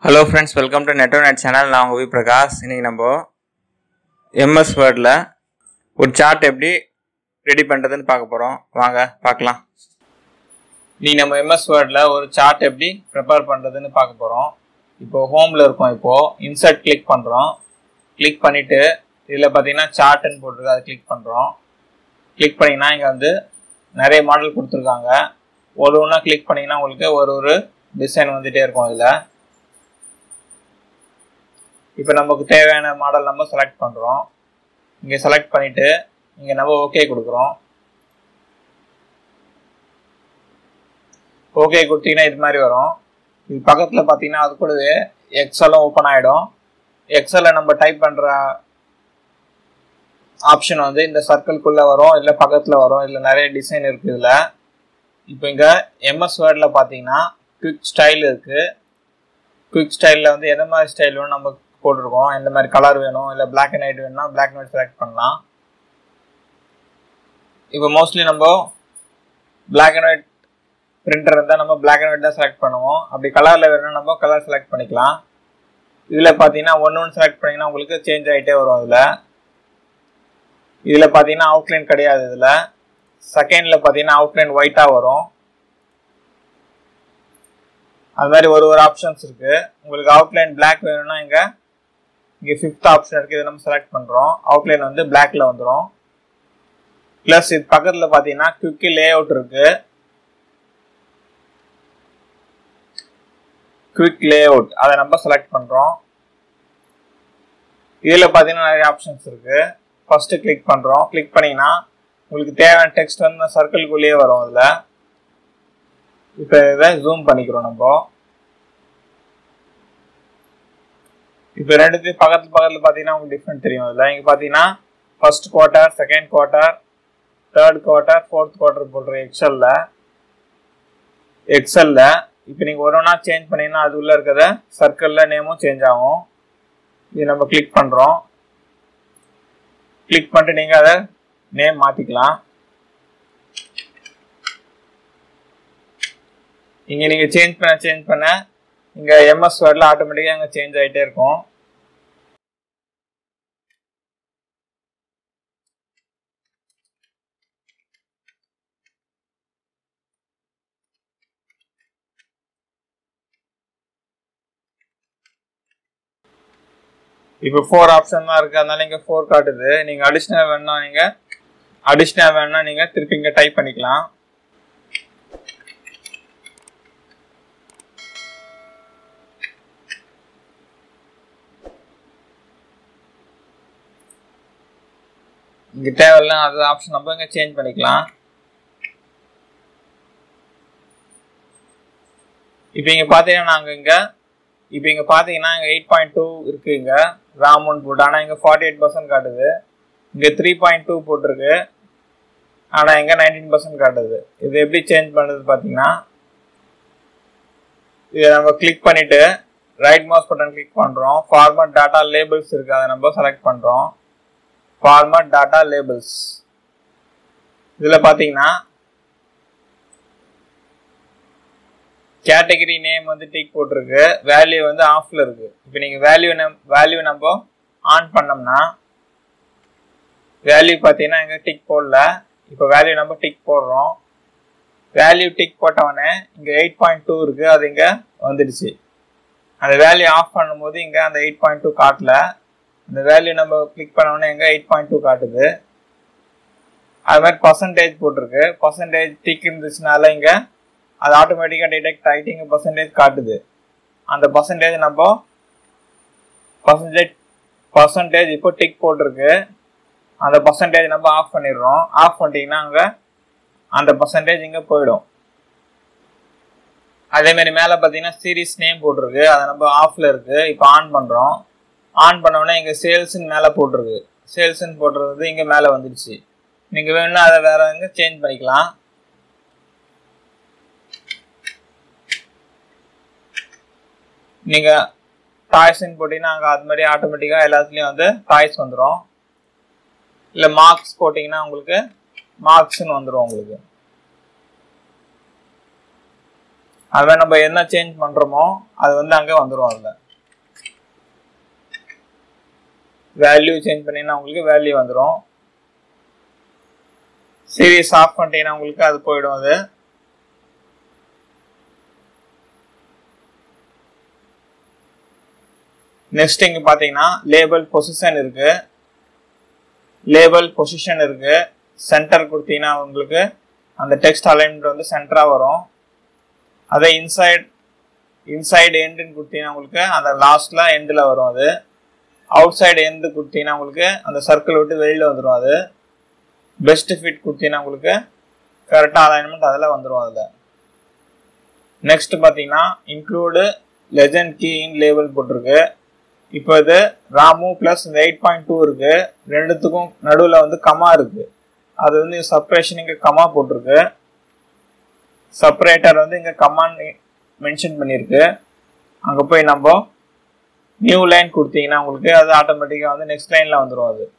hello friends welcome to நெட்டோ net channel நான் உங்கள் வி பிரகாஷ் இன்னைக்கு நம்ம எம்எஸ் வேர்டில் ஒரு சார்ட் எப்படி ரெடி பண்ணுறதுன்னு பார்க்க போகிறோம் வாங்க பார்க்கலாம் நீ நம்ம எம்எஸ் வேர்டில் ஒரு சார்ட் எப்படி ப்ரிப்பேர் பண்ணுறதுன்னு பார்க்க போகிறோம் இப்போ ஹோமில் இருக்கோம் இப்போது இன்சர்ட் கிளிக் பண்ணுறோம் கிளிக் பண்ணிவிட்டு இதில் பார்த்தீங்கன்னா சார்ட்டுன்னு போட்டிருக்கு அதை கிளிக் பண்ணுறோம் கிளிக் பண்ணிங்கன்னா இங்கே வந்து நிறைய மாடல் கொடுத்துருக்காங்க ஒரு ஒன்றா கிளிக் பண்ணிங்கன்னா உங்களுக்கு ஒரு ஒரு டிசைன் வந்துகிட்டே இருக்கும் இதில் இப்போ நமக்கு தேவையான மாடல் நம்ம செலக்ட் பண்ணுறோம் இங்கே செலக்ட் பண்ணிவிட்டு இங்கே நம்ம ஓகே கொடுக்குறோம் ஓகே கொடுத்தீங்கன்னா இது மாதிரி வரும் இது பக்கத்தில் பார்த்தீங்கன்னா அது கூடவே எக்ஸலும் ஓப்பன் ஆகிடும் எக்ஸலில் நம்ம டைப் பண்ணுற ஆப்ஷன் வந்து இந்த சர்க்கிள்குள்ளே வரும் இல்லை பக்கத்தில் வரும் இல்லை நிறைய டிசைன் இருக்குது இதில் இப்போ இங்கே எம்எஸ் வேர்டில் பார்த்தீங்கன்னா குவிக் ஸ்டைல் இருக்குது குவிக் ஸ்டைலில் வந்து எந்த மாதிரி ஸ்டைல் வேணும் நம்ம போட்டிருக்கோம் எந்த மாதிரி கலர் வேணும் இல்லை பிளாக் அண்ட் ஒயிட் வேணும்னா பிளாக் அண்ட் ஒயிட் செலக்ட் பண்ணலாம் இப்போ மோஸ்ட்லி நம்ம பிளாக் அண்ட் ஒயிட் பிரிண்டர் இருந்தால் நம்ம பிளாக் அண்ட் ஒயிட் தான் செலக்ட் பண்ணுவோம் அப்படி கலரில் வேணும்னா நம்ம கலர் செலக்ட் பண்ணிக்கலாம் இதில் பார்த்தீங்கன்னா ஒன்று ஒன்று செலக்ட் பண்ணிங்கன்னா உங்களுக்கு சேஞ்ச் ஆகிட்டே வரும் அதில் இதில் பார்த்தீங்கன்னா அவுட்லைன் கிடையாது இதில் செகண்டில் பார்த்தீங்கன்னா அவுட்லைன் ஒயிட்டாக வரும் அது மாதிரி ஒரு ஒரு ஆப்ஷன்ஸ் இருக்கு உங்களுக்கு அவுட்லைன் பிளாக் வேணும்னா இங்கே இங்கே ஃபிஃப்த் ஆப்ஷன் இருக்கு இதை நம்ம செலக்ட் பண்ணுறோம் அவுட்லைன் வந்து பிளாக்ல வந்துடும் ப்ளஸ் இது பக்கத்தில் பார்த்தீங்கன்னா குவிக்கி லே அவுட் இருக்கு குவிக் லே அவுட் அதை நம்ம செலக்ட் பண்ணுறோம் இதில் பார்த்தீங்கன்னா நிறைய ஆப்ஷன்ஸ் இருக்கு ஃபர்ஸ்ட் கிளிக் பண்ணுறோம் கிளிக் பண்ணிங்கன்னா உங்களுக்கு தேவையான டெக்ஸ்ட் வந்து சர்க்கிள்குள்ளேயே வரும் அதில் இப்போ இதை ஜூம் பண்ணிக்கிறோம் நம்ம இப்போ ரெண்டுத்தையும் பக்கத்து பக்கத்தில் பார்த்தீங்கன்னா உங்களுக்கு டிஃப்ரெண்ட் தெரியும் அதில் இங்கே பார்த்தீங்கன்னா first quarter second quarter third quarter fourth quarter போடுற எக்ஸலில் எக்ஸலில் இப்போ நீங்கள் ஒரு ஒன்றா சேஞ்ச் பண்ணீங்கன்னா அது உள்ளே இருக்கிறத சர்க்கிளில் நேமும் சேஞ்ச் ஆகும் இது நம்ம கிளிக் பண்ணுறோம் கிளிக் பண்ணிட்டு நீங்கள் அதை நேம் மாற்றிக்கலாம் இங்கே நீங்கள் சேஞ்ச் பண்ண சேஞ்ச் பண்ண இங்கே எம்எஸ் வேர்டில் ஆட்டோமேட்டிக்காக அங்கே சேஞ்ச் ஆகிட்டே இருக்கும் இப்போ ஃபோர் ஆப்ஷன் தான் இருக்குது அதனால இங்கே ஃபோர் காட்டுது நீங்கள் அடிஷ்னல் வேணும்னா நீங்கள் அடிஷ்னல் வேணும்னா நீங்கள் திருப்பி இங்கே டைப் பண்ணிக்கலாம் இங்கே தேவையில்ல அது ஆப்ஷன் நம்ம இங்கே சேஞ்ச் பண்ணிக்கலாம் இப்போ இங்கே பார்த்தீங்கன்னா நாங்கள் இங்கே இப்போ இங்கே பார்த்தீங்கன்னா இங்கே எயிட் பாயிண்ட் டூ இருக்குது இங்கே ரேம் ஒன் போட்டு ஆனால் இங்கே ஃபார்ட்டி எயிட் பர்சன்ட் காட்டுது இங்கே த்ரீ பாயிண்ட் டூ போட்டிருக்கு ஆனால் இங்கே நைன்டீன் பர்சன்ட் காட்டுது இது எப்படி சேஞ்ச் பண்ணுறது பார்த்தீங்கன்னா இதை நம்ம கிளிக் பண்ணிவிட்டு ரைட் மவுஸ் பட்டன் கிளிக் பண்ணுறோம் ஃபார்மட் டாட்டா லேபிள்ஸ் இருக்குது அதை நம்ம செலக்ட் பண்ணுறோம் ஃபார்மட் டாட்டா லேபிள்ஸ் இதில் பார்த்தீங்கன்னா கேட்டகரி நேம் வந்து டிக் போட்டிருக்கு வேல்யூ வந்து ஆஃப்ல இருக்கு இப்போ நீங்கள் வேல்யூ வேல்யூ நம்ம ஆன் பண்ணோம்னா வேல்யூ பார்த்தீங்கன்னா இங்கே டிக் போடல இப்போ வேல்யூ நம்ம டிக் போடுறோம் வேல்யூ டிக் போட்டவொடனே இங்கே எயிட் பாயிண்ட் டூ இருக்கு அது இங்கே வந்துடுச்சு அந்த வேல்யூ ஆஃப் பண்ணும்போது இங்கே அந்த எயிட் பாயிண்ட் டூ காட்டல இந்த வேல்யூ நம்ம கிளிக் பண்ணோடனே எங்கே எயிட் பாயிண்ட் டூ காட்டுது அது மாதிரி பர்சன்டேஜ் போட்டிருக்கு பர்சன்டேஜ் டிக் இருந்துச்சுனால இங்கே அது ஆட்டோமேட்டிக்காக டிடெக்ட் ஆகிட்டு இங்கே பர்சன்டேஜ் காட்டுது அந்த பர்சன்டேஜ் நம்ம பர்சன்டேஜ் பர்சன்டேஜ் இப்போ டிக் போட்டிருக்கு அந்த பர்சன்டேஜ் நம்ம ஆஃப் பண்ணிடுறோம் ஆஃப் பண்ணிட்டீங்கன்னா அங்கே அந்த பர்சன்டேஜ் இங்கே போயிடும் அதேமாரி மேலே பார்த்தீங்கன்னா சீரீஸ் நேம் போட்டிருக்கு அதை நம்ம ஆஃபில் இருக்குது இப்போ ஆன் பண்ணுறோம் ஆன் பண்ணோடனே இங்கே சேல்ஸ்ன்னு மேலே போட்டிருக்கு சேல்ஸ்ன்னு போட்டுறது இங்கே மேலே வந்துடுச்சு நீங்கள் வேணும்னா அதை வேற எங்கே சேஞ்ச் பண்ணிக்கலாம் நீங்கள் டாய்ஸ்ன்னு போட்டிங்கன்னா அங்கே அது மாதிரி ஆட்டோமேட்டிக்காக எல்லாத்துலேயும் வந்து டாய்ஸ் வந்துடும் இல்லை மார்க்ஸ் போட்டிங்கன்னா உங்களுக்கு மார்க்ஸ்னு வந்துடும் உங்களுக்கு அது மாதிரி நம்ம என்ன சேஞ்ச் பண்ணுறோமோ அது வந்து அங்கே வந்துடும் அதில் வேல்யூ சேஞ்ச் பண்ணிங்கன்னா உங்களுக்கு வேல்யூ வந்துடும் சீரியஸ் ஆஃப் பண்ணிட்டீங்கன்னா உங்களுக்கு அது போயிடும் அது நெக்ஸ்ட் இங்க பாத்தீங்கன்னா லேபிள் பொசிஷன் இருக்கு லேபிள் பொசிஷன் இருக்கு சென்டர் கொடுத்தீங்கன்னா உங்களுக்கு அந்த டெக்ஸ்ட் அலைன்மெண்ட் வந்து சென்டரா வரும் அதே இன்சைட் இன்சைடு எண்டுன்னு கொடுத்தீங்கன்னா உங்களுக்கு அந்த லாஸ்ட்ல எண்டில் வரும் அது அவுட் சைடு எண்டு கொடுத்தீங்கன்னா உங்களுக்கு அந்த சர்க்கிள் விட்டு வெளியில வந்துடும் அது பெஸ்ட் ஃபிட் கொடுத்தீங்கன்னா உங்களுக்கு கரெக்டாக அலைன்மெண்ட் அதில் வந்துடும் அதில் நெக்ஸ்ட் பார்த்தீங்கன்னா include legend key in label போட்டிருக்கு இப்போ இது ராமு ப்ளஸ் இந்த எயிட் பாயிண்ட் டூ இருக்கு ரெண்டுத்துக்கும் நடுவில் வந்து கமா இருக்கு அது வந்து செப்பரேஷன் இங்கே கமா போட்டிருக்கு செப்பரேட்டர் வந்து இங்கே கமான்னு மென்ஷன் பண்ணியிருக்கு அங்கே போய் நம்ம நியூ லைன் கொடுத்தீங்கன்னா உங்களுக்கு அது ஆட்டோமேட்டிக்காக வந்து நெக்ஸ்ட் லைனில் வந்துடும் அது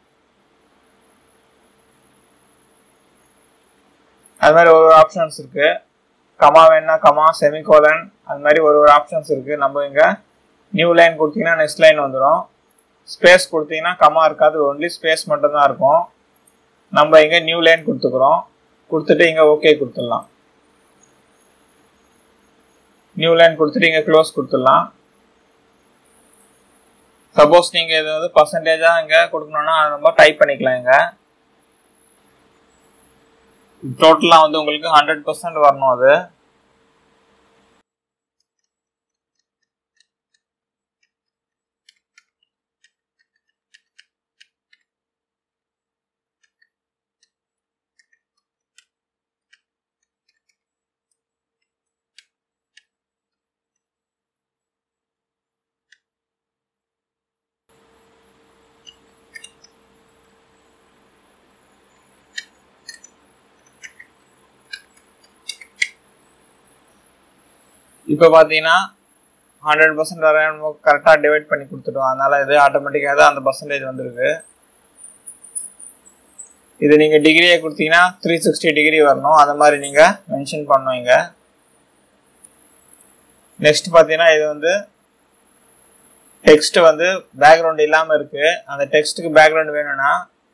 அது மாதிரி ஒரு ஆப்ஷன்ஸ் இருக்கு கமா வேணா கமா செமிகோலன் அது மாதிரி ஒரு ஒரு ஆப்ஷன்ஸ் இருக்கு நம்ம இங்க நியூ லைன் கொடுத்தீங்கன்னா நெக்ஸ்ட் லைன் வந்துடும் ஸ்பேஸ் கொடுத்தீங்கன்னா கமா இருக்காது ஒன்லி ஸ்பேஸ் மட்டும்தான் இருக்கும் நம்ம இங்க நியூ லைன் கொடுத்துக்கிறோம் கொடுத்துட்டு இங்க ஓகே கொடுத்துடலாம் நியூ லைன் கொடுத்துட்டு இங்க க்ளோஸ் கொடுத்துடலாம் சப்போஸ் நீங்க இது வந்து பர்சன்டேஜா இங்க கொடுக்கணும்னா அதை நம்ம டைப் பண்ணிக்கலாம் இங்க டோட்டலாக வந்து உங்களுக்கு ஹண்ட்ரட் பர்சன்ட் வரணும் அது இப்போ பார்த்தீங்கன்னா ஹண்ட்ரட் பர்சன்ட் வர நம்ம கரெக்டாக டிவைட் பண்ணி கொடுத்துட்டோம் அதனால இது ஆட்டோமேட்டிக்காக தான் அந்த பர்சன்டேஜ் வந்துருக்கு இது நீங்கள் டிகிரியை கொடுத்தீங்கன்னா த்ரீ சிக்ஸ்டி டிகிரி வரணும் அந்த மாதிரி நீங்கள் மென்ஷன் பண்ணணும் இங்கே நெக்ஸ்ட் பார்த்தீங்கன்னா இது வந்து டெக்ஸ்ட் வந்து பேக்ரவுண்ட் இல்லாமல் இருக்கு அந்த டெக்ஸ்ட்டுக்கு பேக்ரவுண்ட் வேணும்னா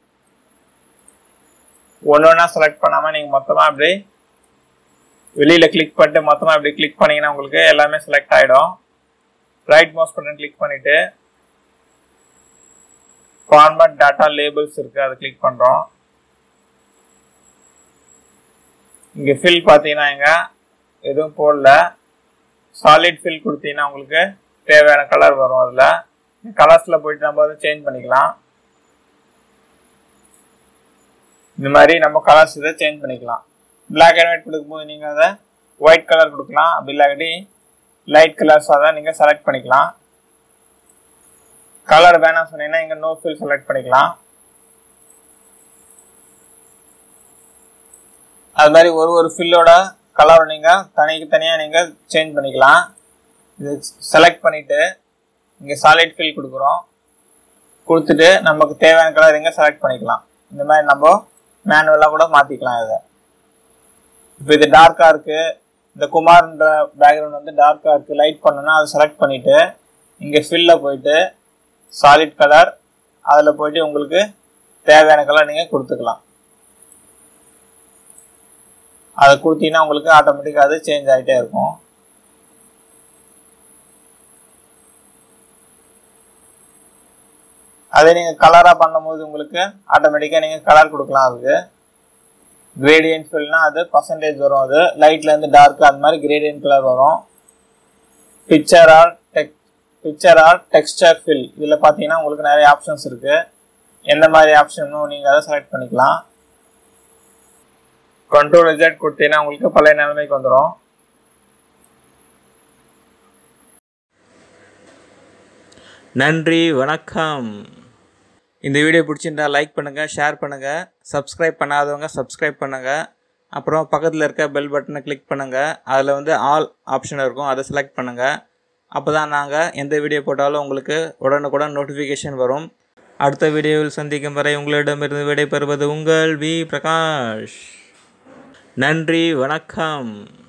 ஒன்று ஒன்றா செலக்ட் பண்ணாமல் நீங்கள் மொத்தமாக அப்படி வெளியில் கிளிக் பண்ணிட்டு மொத்தமாக இப்படி கிளிக் பண்ணீங்கன்னா உங்களுக்கு எல்லாமே செலக்ட் ஆகிடும் ரைட் மவுஸ் பட்டன் கிளிக் பண்ணிட்டு ஃபார்மட் டாட்டா லேபிள்ஸ் இருக்கு அதை கிளிக் பண்ணுறோம் இங்கே ஃபில் பார்த்தீங்கன்னா இங்க எதுவும் போடல சாலிட் ஃபில் கொடுத்தீங்கன்னா உங்களுக்கு தேவையான கலர் வரும் அதில் கலர்ஸில் போயிட்டு நம்ம அதை சேஞ்ச் பண்ணிக்கலாம் இந்த மாதிரி நம்ம கலர்ஸ் இதை சேஞ்ச் பண்ணிக்கலாம் பிளாக் அண்ட் ஒயிட் கொடுக்கும்போது நீங்கள் அதை ஒயிட் கலர் கொடுக்கலாம் அப்படி இல்லாட்டி லைட் கலர்ஸாக தான் நீங்கள் செலக்ட் பண்ணிக்கலாம் கலர் வேணாம் சொன்னீங்கன்னா இங்கே நோ ஃபில் செலக்ட் பண்ணிக்கலாம் அது மாதிரி ஒரு ஒரு ஃபில்லோட கலரை நீங்கள் தனிக்கு தனியாக நீங்கள் சேஞ்ச் பண்ணிக்கலாம் இது செலக்ட் பண்ணிவிட்டு இங்கே சாலிட் ஃபில் கொடுக்குறோம் கொடுத்துட்டு நமக்கு தேவையான கலர் இங்கே செலக்ட் பண்ணிக்கலாம் இந்த மாதிரி நம்ம மேனுவலாக கூட மாற்றிக்கலாம் இதை இப்போ இது டார்க்காக இருக்குது இந்த குமார்ன்ற பேக்ரவுண்ட் வந்து டார்க்காக இருக்குது லைட் பண்ணணும்னா அதை செலக்ட் பண்ணிவிட்டு இங்கே ஃபில்ல போயிட்டு சாலிட் கலர் அதில் போயிட்டு உங்களுக்கு தேவையான கலர் நீங்கள் கொடுத்துக்கலாம் அதை கொடுத்தீங்கன்னா உங்களுக்கு ஆட்டோமேட்டிக்காக அது சேஞ்ச் ஆகிட்டே இருக்கும் அதே நீங்கள் கலராக பண்ணும்போது உங்களுக்கு ஆட்டோமேட்டிக்காக நீங்கள் கலர் கொடுக்கலாம் அதுக்கு கிரேடியன்ட் ஃபில்னா அது பர்சன்டேஜ் வரும் அது லைட்ல இருந்து டார்க் அந்த மாதிரி கிரேடியன்ட் கலர் வரும் பிக்சர் ஆர் டெக் பிக்சர் ஆர் டெக்ஸ்டர் ஃபில் இதில் பார்த்தீங்கன்னா உங்களுக்கு நிறைய ஆப்ஷன்ஸ் இருக்கு எந்த மாதிரி ஆப்ஷனும் நீங்கள் அதை செலக்ட் பண்ணிக்கலாம் கண்ட்ரோல் ரிசல்ட் கொடுத்தீங்கன்னா உங்களுக்கு பழைய நிலைமைக்கு வந்துடும் நன்றி வணக்கம் இந்த வீடியோ பிடிச்சிருந்தா லைக் பண்ணுங்கள் ஷேர் பண்ணுங்கள் சப்ஸ்கிரைப் பண்ணாதவங்க சப்ஸ்கிரைப் பண்ணுங்கள் அப்புறம் பக்கத்தில் இருக்க பெல் பட்டனை கிளிக் பண்ணுங்கள் அதில் வந்து ஆல் ஆப்ஷன் இருக்கும் அதை செலக்ட் பண்ணுங்கள் அப்போ தான் நாங்கள் எந்த வீடியோ போட்டாலும் உங்களுக்கு உடனுக்குடன் நோட்டிஃபிகேஷன் வரும் அடுத்த வீடியோவில் சந்திக்கும் வரை உங்களிடமிருந்து விடைபெறுவது உங்கள் வி பிரகாஷ் நன்றி வணக்கம்